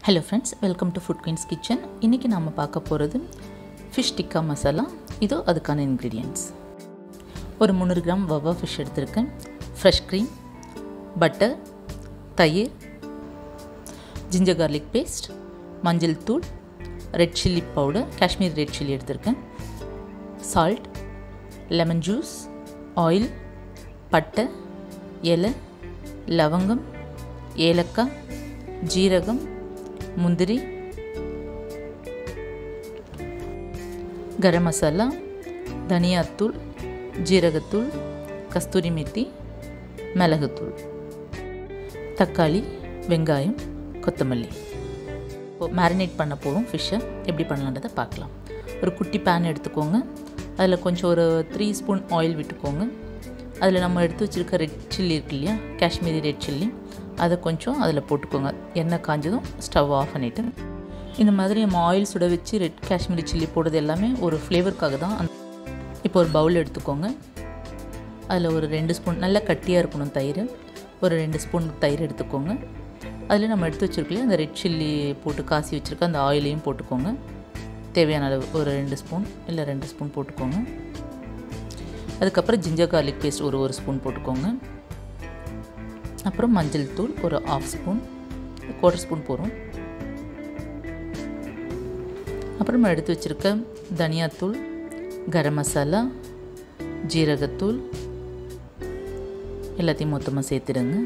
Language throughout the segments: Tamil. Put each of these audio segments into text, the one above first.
hello friends welcome to food queen's kitchen இன்றைக்கி நாம் பார்க்க போகிறது ஃபிஷ் டிக்கா மசாலா இதோ அதுக்கான இன்க்ரீடியன்ட்ஸ் ஒரு முந்நூறு கிராம் வவா ஃபிஷ் எடுத்திருக்கேன் ஃப்ரெஷ் க்ரீம் பட்டர் தயிர் ஜிஞ்சர் கார்லிக் பேஸ்ட் மஞ்சள் தூள் red chilli powder Kashmir red chilli எடுத்திருக்கேன் சால்ட் லெமன் ஜூஸ் ஆயில் பட்டை இலை லவங்கம் ஏலக்காய் ஜீரகம் முந்திரி கரம் மசாலா தனியாத்தூள் ஜீரகத்தூள் கஸ்தூரி மெத்தி மிளகுத்தூள் தக்காளி வெங்காயம் கொத்தமல்லி இப்போ மேரினேட் பண்ண போகிறோம் ஃபிஷ்ஷை எப்படி பண்ணலான்றதை பார்க்கலாம் ஒரு குட்டி பேன் எடுத்துக்கோங்க அதில் கொஞ்சம் ஒரு த்ரீ ஸ்பூன் ஆயில் விட்டுக்கோங்க அதில் நம்ம எடுத்து வச்சுருக்க ரெட் சில்லி இருக்கு இல்லையா காஷ்மீரி ரெட் சில்லி அதை கொஞ்சம் அதில் போட்டுக்கோங்க எண்ணெய் காஞ்சதும் ஸ்டவ் ஆஃப் பண்ணிவிட்டு இந்த மாதிரி நம்ம ஆயில் சுட வச்சு ரெட் காஷ்மீரி சில்லி போடுறது எல்லாமே ஒரு ஃப்ளேவருக்காக தான் அந்த இப்போ ஒரு பவுல் எடுத்துக்கோங்க அதில் ஒரு ரெண்டு ஸ்பூன் நல்லா கட்டியாக இருக்கணும் தயிர் ஒரு ரெண்டு ஸ்பூன் தயிர் எடுத்துக்கோங்க அதில் நம்ம எடுத்து வச்சுருக்கலையே அந்த ரெட் சில்லி போட்டு காசி வச்சுருக்க அந்த ஆயிலையும் போட்டுக்கோங்க தேவையான அளவு ஒரு ரெண்டு ஸ்பூன் இல்லை ரெண்டு ஸ்பூன் போட்டுக்கோங்க அதுக்கப்புறம் ஜிஞ்சர் கார்லிக் பேஸ்ட் ஒரு ஒரு ஸ்பூன் போட்டுக்கோங்க அப்புறம் மஞ்சள் தூள் ஒரு ஆஃப் ஸ்பூன் குவார்டர் ஸ்பூன் போகிறோம் அப்புறமா எடுத்து வச்சுருக்க தனியாத்தூள் கரம் மசாலா ஜீரகத்தூள் எல்லாத்தையும் மொத்தமாக சேர்த்துடுங்க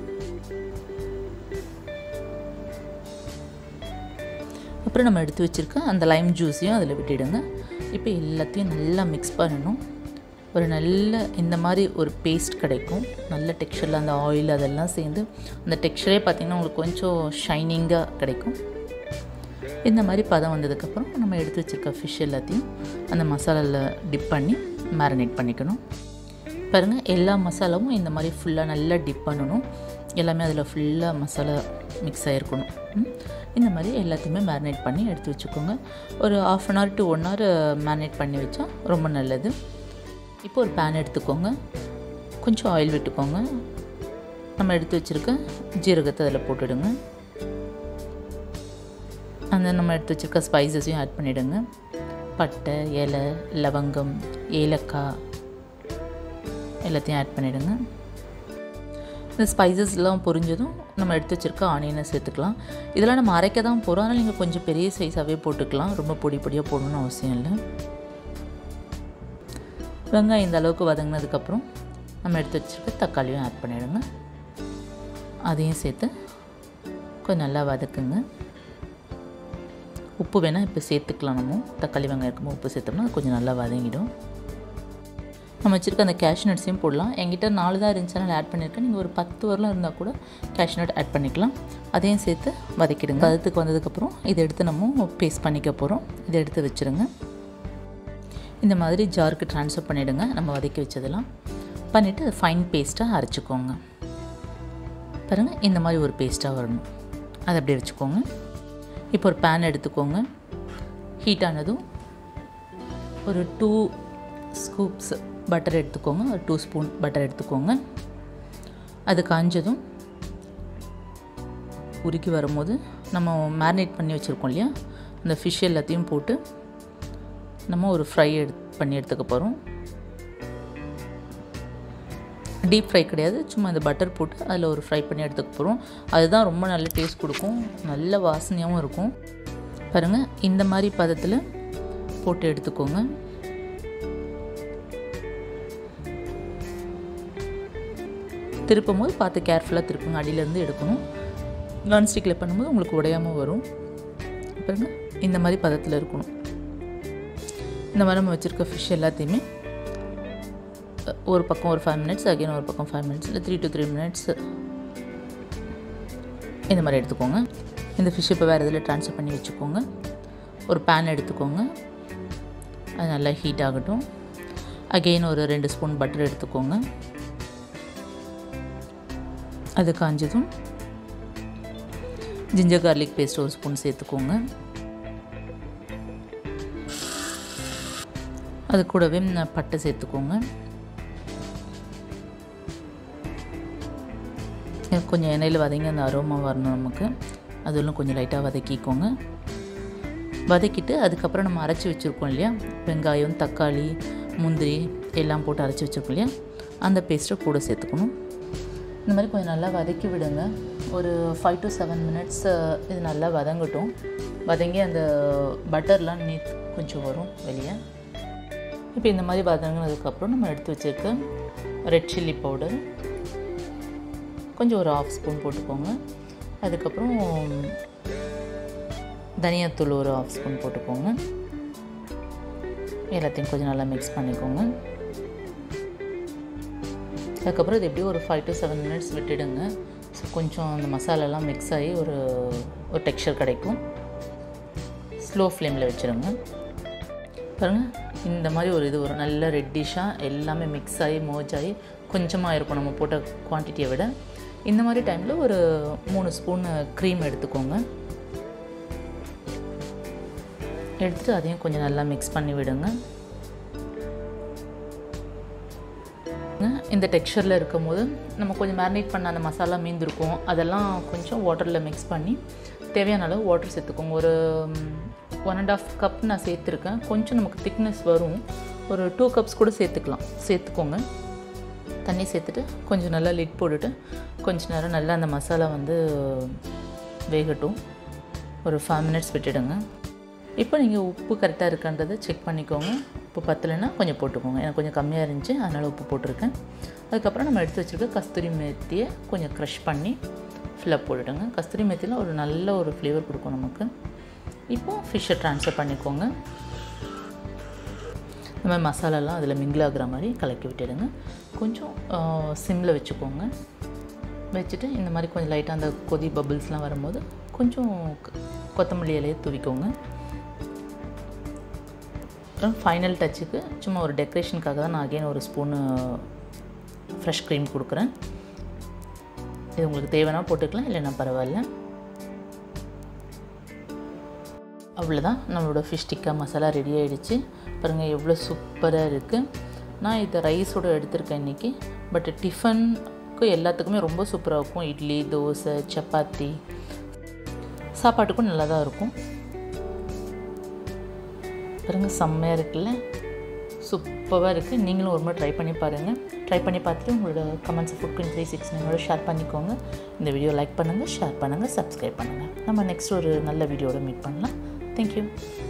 அப்புறம் நம்ம எடுத்து வச்சுருக்க அந்த லைம் ஜூஸையும் அதில் விட்டுடுங்க இப்போ எல்லாத்தையும் நல்லா மிக்ஸ் பண்ணணும் ஒரு நல்ல இந்த மாதிரி ஒரு பேஸ்ட் கிடைக்கும் நல்ல டெக்ஸ்சரில் அந்த ஆயில் அதெல்லாம் சேர்ந்து அந்த டெக்ஸ்சரே பார்த்திங்கன்னா உங்களுக்கு கொஞ்சம் ஷைனிங்காக கிடைக்கும் இந்த மாதிரி பதம் வந்ததுக்கப்புறம் நம்ம எடுத்து வச்சுருக்க ஃபிஷ் எல்லாத்தையும் அந்த மசாலாவில் டிப் பண்ணி மேரினேட் பண்ணிக்கணும் பாருங்கள் எல்லா மசாலாவும் இந்த மாதிரி ஃபுல்லாக நல்லா டிப் பண்ணணும் எல்லாமே அதில் ஃபுல்லாக மசாலா மிக்ஸ் ஆகிருக்கணும் இந்த மாதிரி எல்லாத்தையுமே மேரினேட் பண்ணி எடுத்து வச்சுக்கோங்க ஒரு half an hour to one hour marinate பண்ணி வச்சா ரொம்ப நல்லது இப்போ ஒரு பேன் எடுத்துக்கோங்க கொஞ்சம் ஆயில் விட்டுக்கோங்க நம்ம எடுத்து வச்சுருக்க ஜீரகத்தை அதில் போட்டுடுங்க அந்த நம்ம எடுத்து வச்சுருக்க ஸ்பைசஸையும் ஆட் பண்ணிவிடுங்க பட்டை இலை லவங்கம் ஏலக்காய் எல்லாத்தையும் ஆட் பண்ணிவிடுங்க இந்த ஸ்பைசஸ்லாம் பொரிஞ்சதும் நம்ம எடுத்து வச்சுருக்க ஆனியனை சேர்த்துக்கலாம் இதெல்லாம் நம்ம அரைக்க தான் போகிறோம் அதனால் நீங்கள் கொஞ்சம் பெரிய சைஸாகவே போட்டுக்கலாம் ரொம்ப பொடி பொடியாக போடணும்னு அவசியம் இல்லை வெங்காயம் இந்த அளவுக்கு வதங்கினதுக்கப்புறம் நம்ம எடுத்து வச்சுருக்க தக்காளியும் ஆட் பண்ணிவிடுங்க அதையும் சேர்த்து கொஞ்சம் நல்லா வதக்குங்க உப்பு வேணால் இப்போ சேர்த்துக்கலாம் நம்ம தக்காளி வெங்காயம் இருக்கும்போது உப்பு சேர்த்தோம்னா கொஞ்சம் நல்லா வதங்கிடும் நம்ம வச்சுருக்க அந்த கேஷ்நட்ஸையும் போடலாம் என்கிட்ட நாலு தான் இருந்துச்சுனால ஆட் பண்ணியிருக்கேன் நீங்கள் ஒரு பத்து வரலாம் இருந்தால் கூட கேஷ்நட் ஆட் பண்ணிக்கலாம் அதையும் சேர்த்து வதக்கிடுங்க அதுக்கு வந்ததுக்கப்புறம் இதை எடுத்து நம்ம பேஸ்ட் பண்ணிக்க போகிறோம் இதை எடுத்து வச்சுருங்க இந்த மாதிரி ஜாருக்கு ட்ரான்ஸ்ஃபர் பண்ணிவிடுங்க நம்ம வதக்கி வச்சதெல்லாம் பண்ணிவிட்டு அதை ஃபைன் பேஸ்ட்டாக அரைச்சிக்கோங்க பாருங்கள் இந்த மாதிரி ஒரு பேஸ்ட்டாக வரணும் அதை அப்படியே வச்சுக்கோங்க இப்போ ஒரு பேன் எடுத்துக்கோங்க ஹீட் ஆனதும் ஒரு டூ ஸ்கூப்ஸ் பட்டர் எடுத்துக்கோங்க ஒரு டூ ஸ்பூன் பட்டர் எடுத்துக்கோங்க அது காஞ்சதும் உருக்கி வரும்போது நம்ம மேரினேட் பண்ணி வச்சுருக்கோம் இல்லையா அந்த ஃபிஷ் எல்லாத்தையும் போட்டு நம்ம ஒரு ஃப்ரை எடு பண்ணி எடுத்துக்க போகிறோம் டீப் ஃப்ரை கிடையாது சும்மா இந்த பட்டர் போட்டு அதில் ஒரு ஃப்ரை பண்ணி எடுத்துக்க போகிறோம் அதுதான் ரொம்ப நல்ல டேஸ்ட் கொடுக்கும் நல்ல வாசனையாகவும் இருக்கும் பாருங்கள் இந்த மாதிரி பதத்தில் போட்டு எடுத்துக்கோங்க திருப்பும் போது பார்த்து கேர்ஃபுல்லாக திருப்புங்க அடியிலேருந்து எடுக்கணும் நான்ஸ்டிக்கில் பண்ணும்போது உங்களுக்கு உடையாமல் வரும் பாருங்க இந்த மாதிரி பதத்தில் இருக்கணும் இந்த மாதிரி நம்ம வச்சுருக்க ஃபிஷ் எல்லாத்தையுமே ஒரு பக்கம் ஒரு ஃபைவ் மினிட்ஸ் அகைன் ஒரு பக்கம் ஃபைவ் மினிட்ஸ் இல்லை த்ரீ டு த்ரீ மினிட்ஸ் இந்த மாதிரி எடுத்துக்கோங்க இந்த ஃபிஷ் இப்போ வேறு இதில் ட்ரான்ஸ்ஃபர் பண்ணி வச்சுக்கோங்க ஒரு பேன் எடுத்துக்கோங்க அது நல்லா ஹீட் ஆகட்டும் அகெயின் ஒரு ரெண்டு ஸ்பூன் பட்டர் எடுத்துக்கோங்க அது காஞ்சதும் ஜிஞ்சர் கார்லிக் பேஸ்ட் ஒரு ஸ்பூன் சேர்த்துக்கோங்க அது கூடவே பட்டை சேர்த்துக்கோங்க கொஞ்சம் எண்ணெயில் வதங்கி அந்த அரோமா வரணும் நமக்கு அதெல்லாம் கொஞ்சம் லைட்டாக வதக்கிக்கோங்க வதக்கிட்டு அதுக்கப்புறம் நம்ம அரைச்சி வச்சுருக்கோம் இல்லையா வெங்காயம் தக்காளி முந்திரி எல்லாம் போட்டு அரைச்சி வச்சுருக்கோம் இல்லையா அந்த பேஸ்ட்டை கூட சேர்த்துக்கணும் இந்த மாதிரி கொஞ்சம் நல்லா வதக்கி விடுங்க ஒரு ஃபைவ் டு செவன் மினிட்ஸ் இது நல்லா வதங்கட்டும் வதங்கி அந்த பட்டர்லாம் நீ கொஞ்சம் வரும் வெளியே இப்போ இந்த மாதிரி வதங்கினதுக்கப்புறம் நம்ம எடுத்து வச்சுருக்க ரெட் சில்லி பவுடர் கொஞ்சம் ஒரு ஆஃப் ஸ்பூன் போட்டுக்கோங்க அதுக்கப்புறம் தனியாத்தூள் ஒரு ஆஃப் ஸ்பூன் போட்டுக்கோங்க எல்லாத்தையும் கொஞ்சம் நல்லா மிக்ஸ் பண்ணிக்கோங்க அதுக்கப்புறம் இது எப்படியும் ஒரு ஃபைவ் டு செவன் மினிட்ஸ் விட்டுடுங்க ஸோ கொஞ்சம் அந்த மசாலாலாம் மிக்ஸ் ஆகி ஒரு ஒரு டெக்ஸ்சர் கிடைக்கும் ஸ்லோ ஃப்ளேமில் வச்சுருங்க பாருங்கள் இந்த மாதிரி ஒரு இது வரும் நல்ல ரெட்டிஷாக எல்லாமே மிக்ஸ் ஆகி மோஜ் ஆகி கொஞ்சமாக இருக்கும் நம்ம போட்ட குவான்டிட்டியை விட இந்த மாதிரி டைமில் ஒரு மூணு ஸ்பூன் க்ரீம் எடுத்துக்கோங்க எடுத்துகிட்டு அதையும் கொஞ்சம் நல்லா மிக்ஸ் பண்ணி விடுங்க இந்த டெக்ஸ்சரில் இருக்கும் போது நம்ம கொஞ்சம் மேரினேட் பண்ண அந்த மசாலா மீந்திருக்கும் அதெல்லாம் கொஞ்சம் வாட்டரில் மிக்ஸ் பண்ணி தேவையான அளவு வாட்டர் சேர்த்துக்கோங்க ஒரு ஒன் அண்ட் ஆஃப் கப் நான் சேர்த்துருக்கேன் கொஞ்சம் நமக்கு திக்னஸ் வரும் ஒரு டூ கப்ஸ் கூட சேர்த்துக்கலாம் சேர்த்துக்கோங்க தண்ணி சேர்த்துட்டு கொஞ்சம் நல்லா லிட் போட்டுட்டு கொஞ்ச நேரம் நல்லா அந்த மசாலா வந்து வேகட்டும் ஒரு ஃபைவ் மினிட்ஸ் விட்டுடுங்க இப்போ நீங்கள் உப்பு கரெக்டாக இருக்கான்றதை செக் பண்ணிக்கோங்க உப்பு பத்தலைன்னா கொஞ்சம் போட்டுக்கோங்க எனக்கு கொஞ்சம் கம்மியாக இருந்துச்சு அதனால் உப்பு போட்டிருக்கேன் அதுக்கப்புறம் நம்ம எடுத்து வச்சுருக்க கஸ்தூரி மேத்தியை கொஞ்சம் க்ரஷ் பண்ணி ஃபில்லப் போட்டுடுங்க கஸ்தூரி மேத்தியில் ஒரு நல்ல ஒரு ஃப்ளேவர் கொடுக்கும் நமக்கு இப்போது ஃபிஷ்ஷை ட்ரான்ஸ்ஃபர் பண்ணிக்கோங்க இந்த மாதிரி மசாலாலாம் அதில் மிங்கிள் ஆகுற மாதிரி கலக்கி விட்டுடுங்க கொஞ்சம் சிம்மில் வச்சுக்கோங்க வச்சுட்டு இந்த மாதிரி கொஞ்சம் லைட்டாக அந்த கொதி பபிள்ஸ்லாம் வரும்போது கொஞ்சம் கொத்தமல்லி இலையை தூவிக்கோங்க அப்புறம் ஃபைனல் டச்சுக்கு சும்மா ஒரு டெக்கரேஷனுக்காக தான் நான் அகெயின் ஒரு ஸ்பூனு ஃப்ரெஷ் க்ரீம் கொடுக்குறேன் இது உங்களுக்கு தேவைன்னா போட்டுக்கலாம் இல்லைன்னா பரவாயில்ல அவ்வளோதான் நம்மளோட ஃபிஷ் டிக்கா மசாலா ரெடி ஆகிடுச்சு பாருங்கள் எவ்வளோ சூப்பராக இருக்குது நான் இதை ரைஸோடு எடுத்திருக்கேன் இன்றைக்கி பட் டிஃபனுக்கு எல்லாத்துக்குமே ரொம்ப சூப்பராக இருக்கும் இட்லி தோசை சப்பாத்தி சாப்பாட்டுக்கும் நல்லா தான் இருக்கும் பாருங்கள் செம்மையாக இருக்குல்ல சூப்பராக இருக்குது நீங்களும் ஒரு முறை ட்ரை பண்ணி பாருங்கள் ட்ரை பண்ணி பார்த்துட்டு உங்களோட comments food queen three six என்னோட ஷேர் பண்ணிக்கோங்க இந்த வீடியோ லைக் பண்ணுங்கள் ஷேர் பண்ணுங்கள் சப்ஸ்கிரைப் பண்ணுங்கள் நம்ம நெக்ஸ்ட் ஒரு நல்ல வீடியோட மீட் பண்ணலாம் தேங்க்யூ